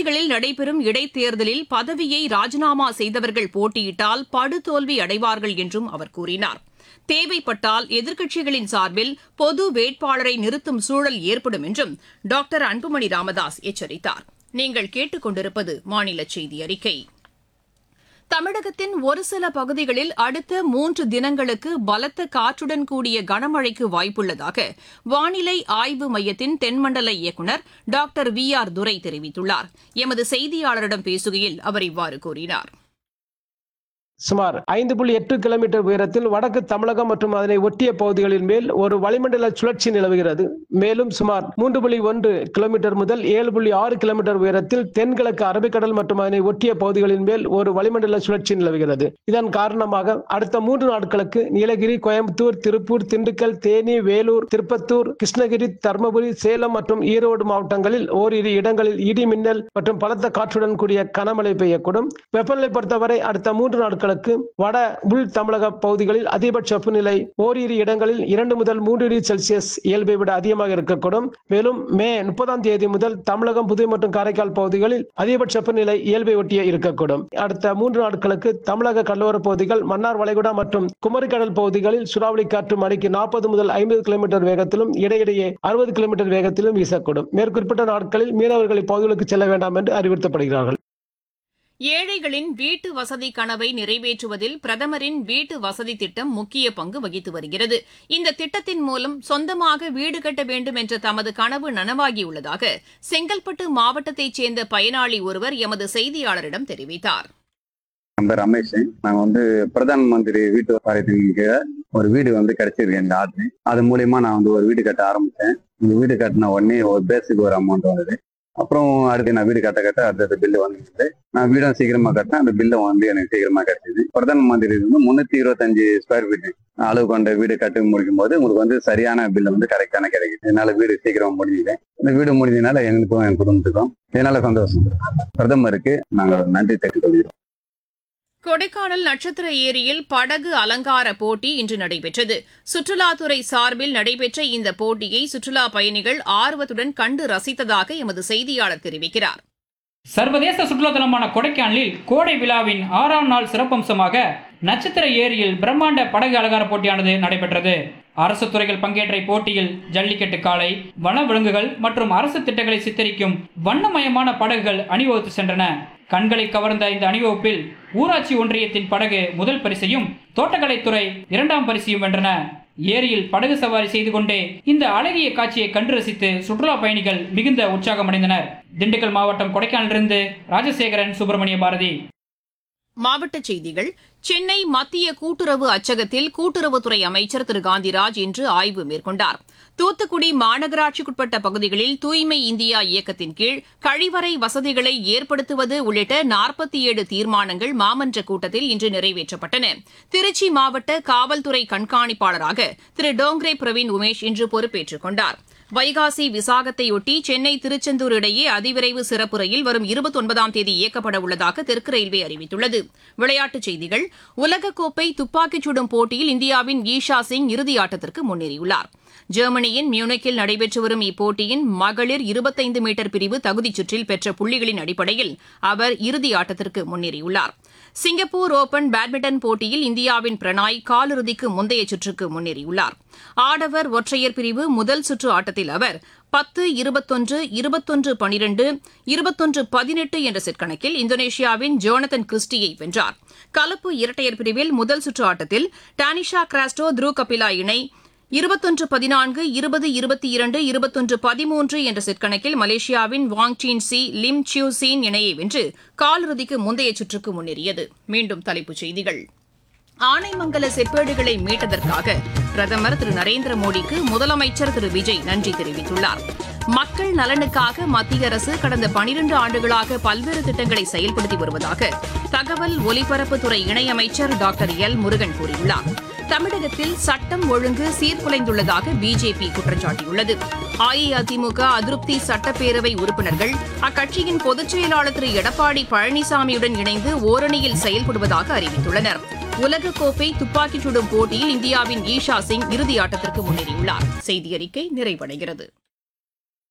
தொகுதிகளில் நடைபெறும் இடைத்தேர்தலில் பதவியை ராஜினாமா செய்தவர்கள் போட்டியிட்டால் படுதோல்வி அடைவார்கள் என்றும் அவர் கூறினார் தேவைப்பட்டால் எதிர்க்கட்சிகளின் சார்பில் பொது வேட்பாளரை நிறுத்தும் சூழல் ஏற்படும் என்றும் டாக்டர் அன்புமணி ராமதாஸ் எச்சரித்தார் நீங்கள் கேட்டுக்கொண்டிருப்பது மாநில செய்தி அறிக்கை தமிழகத்தின் ஒரு சில பகுதிகளில் அடுத்த மூன்று தினங்களுக்கு பலத்த காற்றுடன் கூடிய கனமழைக்கு வாய்ப்புள்ளதாக வானிலை ஆய்வு மையத்தின் தென்மண்டல இயக்குநர் டாக்டர் வி ஆர் துரை தெரிவித்துள்ளார் எமது செய்தியாளரிடம் பேசுகையில் அவர் இவ்வாறு கூறினார் சுமார் ஐந்து புள்ளி எட்டு கிலோமீட்டர் உயரத்தில் வடக்கு தமிழகம் மற்றும் அதனை ஒட்டிய பகுதிகளின் மேல் ஒரு வளிமண்டல சுழற்சி நிலவுகிறது மேலும் சுமார் மூன்று புள்ளி ஒன்று கிலோமீட்டர் முதல் ஏழு புள்ளி ஆறு கிலோமீட்டர் உயரத்தில் தென்கிழக்கு அரபிக்கடல் மற்றும் அதனை ஒட்டிய பகுதிகளின் மேல் ஒரு வளிமண்டல சுழற்சி நிலவுகிறது இதன் காரணமாக அடுத்த மூன்று நாட்களுக்கு நீலகிரி கோயம்புத்தூர் திருப்பூர் திண்டுக்கல் தேனி வேலூர் திருப்பத்தூர் கிருஷ்ணகிரி தருமபுரி சேலம் மற்றும் ஈரோடு மாவட்டங்களில் ஓரிரு இடங்களில் இடி மின்னல் மற்றும் பலத்த காற்றுடன் கூடிய கனமழை பெய்யக்கூடும் வெப்பநிலை பொறுத்தவரை அடுத்த மூன்று நாட்களுக்கு வட உள் தமிழக பகுதிகளில் அதிகபட்ச வெப்பநிலை ஓரிரு இடங்களில் இரண்டு முதல் மூன்று டிகிரி செல்சியஸ் இயல்பை விட அதிகமாக இருக்கக்கூடும் மேலும் மே முப்பதாம் தேதி முதல் தமிழகம் புதுவை மற்றும் காரைக்கால் பகுதிகளில் அதிகபட்ச வெப்பநிலை இயல்பை ஒட்டிய இருக்கக்கூடும் அடுத்த மூன்று நாட்களுக்கு தமிழக கடலோர பகுதிகள் மன்னார் வளைகுடா மற்றும் குமரிக்கடல் பகுதிகளில் சூறாவளி காற்று மணிக்கு நாற்பது முதல் ஐம்பது கிலோமீட்டர் வேகத்திலும் இடையிடையே அறுபது கிலோமீட்டர் வேகத்திலும் வீசக்கூடும் மேற்குறிப்பிட்ட நாட்களில் மீனவர்கள் இப்பகுதிகளுக்கு செல்ல வேண்டாம் என்று அறிவுறுத்தப்படுகிறார்கள் ஏழைகளின் வீட்டு வசதி கனவை நிறைவேற்றுவதில் பிரதமரின் வீட்டு வசதி திட்டம் முக்கிய பங்கு வகித்து வருகிறது இந்த திட்டத்தின் மூலம் சொந்தமாக வீடு கட்ட வேண்டும் என்ற தமது கனவு நனவாகியுள்ளதாக செங்கல்பட்டு மாவட்டத்தைச் சேர்ந்த பயனாளி ஒருவர் எமது செய்தியாளரிடம் தெரிவித்தார் என் பேர் ரமேஷ் நான் வந்து பிரதான் மந்திரி வீட்டு வாரியத்தின் கீழே ஒரு வீடு வந்து கிடைச்சிருக்கு எனக்கு ஆர்டர் அது மூலியமா நான் வந்து ஒரு வீடு கட்ட ஆரம்பிச்சேன் இந்த வீடு கட்டின உடனே ஒரு பேஸுக்கு ஒரு அமௌண்ட் வந்தது அப்புறம் அடுத்து நான் வீடு கட்ட கட்ட அடுத்த பில்லு வந்துச்சு நான் வீடும் சீக்கிரமா கட்டினேன் அந்த பில்லும் வந்து எனக்கு சீக்கிரமா கிடைச்சிது பிரதான் மந்திரி வந்து முன்னூத்தி இருபத்தஞ்சு ஸ்கொயர் ஃபீட் அளவு கொண்ட வீடு கட்டி முடிக்கும் போது உங்களுக்கு வந்து சரியான பில்லு வந்து கரெக்டான கிடைக்குது என்னால வீடு சீக்கிரமா முடிஞ்சுது இந்த வீடு முடிஞ்சதுனால எங்களுக்கும் என் குடும்பத்துக்கும் இதனால சந்தோஷம் பிரதமருக்கு நாங்கள் நன்றி தெரிவித்துக் கொள்கிறோம் கொடைக்கானல் நட்சத்திர ஏரியில் படகு அலங்கார போட்டி இன்று நடைபெற்றது சுற்றுலாத்துறை சார்பில் நடைபெற்ற இந்த போட்டியை சுற்றுலா பயணிகள் ஆர்வத்துடன் கண்டு ரசித்ததாக எமது செய்தியாளர் தெரிவிக்கிறார் சர்வதேச சுற்றுலாத்தலமான கொடைக்கானலில் கோடை விழாவின் ஆறாம் நாள் சிறப்பம்சமாக நட்சத்திர ஏரியில் பிரம்மாண்ட படகு அலங்கார போட்டியானது நடைபெற்றது அரசு துறைகள் பங்கேற்ற இப்போட்டியில் ஜல்லிக்கட்டு காளை வன விலங்குகள் மற்றும் அரசு திட்டங்களை சித்தரிக்கும் வண்ணமயமான படகுகள் அணிவகுத்து சென்றன கண்களை கவர்ந்த இந்த அணிவகுப்பில் ஊராட்சி ஒன்றியத்தின் படகு முதல் பரிசையும் தோட்டக்கலைத்துறை இரண்டாம் பரிசையும் வென்றன ஏரியில் படகு சவாரி செய்து கொண்டே இந்த அழகிய காட்சியை கண்டு ரசித்து சுற்றுலா பயணிகள் மிகுந்த உற்சாகமடைந்தனர் திண்டுக்கல் மாவட்டம் கொடைக்கானலிருந்து ராஜசேகரன் சுப்பிரமணிய பாரதி மாவட்டச் செய்திகள் சென்னை மத்திய கூட்டுறவு அச்சகத்தில் கூட்டுறவுத்துறை அமைச்சர் திரு காந்திராஜ் இன்று ஆய்வு மேற்கொண்டார் தூத்துக்குடி மாநகராட்சிக்குட்பட்ட பகுதிகளில் தூய்மை இந்தியா இயக்கத்தின் கீழ் கழிவறை வசதிகளை ஏற்படுத்துவது உள்ளிட்ட நாற்பத்தி ஏழு தீர்மானங்கள் மாமன்ற கூட்டத்தில் இன்று நிறைவேற்றப்பட்டன திருச்சி மாவட்ட காவல்துறை கண்காணிப்பாளராக திரு டோங்ரே பிரவீன் உமேஷ் இன்று பொறுப்பேற்றுக் கொண்டார் வைகாசி விசாகத்தையொட்டி சென்னை திருச்செந்தூர் இடையே அதிவிரைவு சிறப்பு ரயில் வரும் இருபத்தொன்பதாம் தேதி இயக்கப்பட உள்ளதாக தெற்கு ரயில்வே அறிவித்துள்ளது விளையாட்டுச் செய்திகள் உலகக்கோப்பை துப்பாக்கிச் சுடும் போட்டியில் இந்தியாவின் ஈஷா சிங் இறுதியாட்டத்திற்கு முன்னேறியுள்ளார் ஜெர்மனியின் மியூனிக்கில் நடைபெற்று வரும் இப்போட்டியின் மகளிர் இருபத்தைந்து மீட்டர் பிரிவு தகுதிச் சுற்றில் பெற்ற புள்ளிகளின் அடிப்படையில் அவர் இறுதி ஆட்டத்திற்கு முன்னேறியுள்ளார் சிங்கப்பூர் ஓபன் பேட்மிண்டன் போட்டியில் இந்தியாவின் பிரணாய் காலிறுதிக்கு முந்தைய சுற்றுக்கு முன்னேறியுள்ளார் ஆடவர் ஒற்றையர் பிரிவு முதல் சுற்று ஆட்டத்தில் அவர் பத்து இருபத்தொன்று இருபத்தொன்று பனிரெண்டு இருபத்தொன்று பதினெட்டு என்ற செட் கணக்கில் இந்தோனேஷியாவின் ஜோனதன் கிறிஸ்டியை வென்றார் கலப்பு இரட்டையர் பிரிவில் முதல் சுற்று ஆட்டத்தில் டானிஷா கிராஸ்டோ த்ரூ கபிலா இணை இருபத்தொன்று பதினான்கு இருபது இருபத்தி இரண்டு இருபத்தொன்று பதிமூன்று என்ற செட் கணக்கில் மலேசியாவின் Wong Tien Ci Lim Chiew Sien இணையை வென்று காலிறுதிக்கு முந்தைய சுற்றுக்கு முன்னேறியது மீண்டும் தலைப்புச் செய்திகள் ஆனைமங்கல செப்பேடுகளை மீட்டதற்காக பிரதமர் திரு நரேந்திர மோடிக்கு முதலமைச்சர் திரு விஜய் நன்றி தெரிவித்துள்ளார் மக்கள் நலனுக்காக மத்திய அரசு கடந்த பனிரண்டு ஆண்டுகளாக பல்வேறு திட்டங்களை செயல்படுத்தி வருவதாக தகவல் ஒலிபரப்புத்துறை இணையமைச்சர் டாக்டர் எல் முருகன் கூறியுள்ளார் தமிழகத்தில் சட்டம் ஒழுங்கு சீர்குலைந்துள்ளதாக பிஜேபி குற்றம் சாட்டியுள்ளது அஇஅதிமுக அதிருப்தி சட்டப்பேரவை உறுப்பினர்கள் அக்கட்சியின் பொதுச் செயலாளர் திரு எடப்பாடி பழனிசாமியுடன் இணைந்து ஓரணியில் செயல்படுவதாக அறிவித்துள்ளனர் உலகக்கோப்பை துப்பாக்கிச் சுடும் போட்டியில் இந்தியாவின் ஈஷா சிங் இறுதியாட்டத்திற்கு முன்னேறியுள்ளார் செய்தி அறிக்கை நிறைவடைகிறது